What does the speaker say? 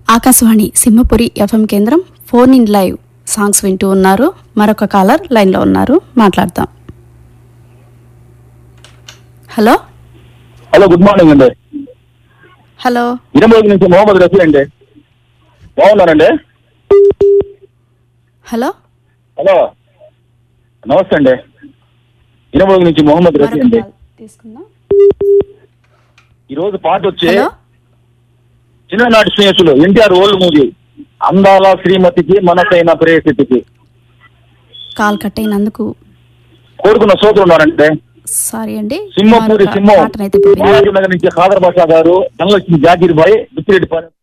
Akashvani Simhapuri FM కేంద్రం phone in live songs వింటూ ఉన్నారు మరొక కాలర్ లైన్లో ఉన్నారు మాట్లాడదాం హలో హలో గుడ్ మార్నింగ్ అండి హలో ఇరవై నుంచి మొహమ్మద్ రఫీ అండి బాగున్నారండి హలో హలో నమస్తే అండి ఇరవై నుంచి మొహమ్మద్ రఫీ మరొక అండి కాల్ తీసుకుందాం ఈ రోజు పాట వచ్చి హలో చిన్ననాటి స్నేహితులు ఎన్టీఆర్ ఓల్డ్ మూవీ అందాల శ్రీమతికి మనసైన ప్రేయసితికి కాల్ కట్ అయినందుకు కోరుకున్న సోదరు ఉన్నారంటే సారీ అండి సింహపూరి మరొక సింహం పాటనైతే ఇప్పుడు విందాం. నగర్ నుంచి ఖాదర్ బాషా గారు ధనలక్ష్మి జాకీర్ బాయ్ బిచ్చిరెడ్డి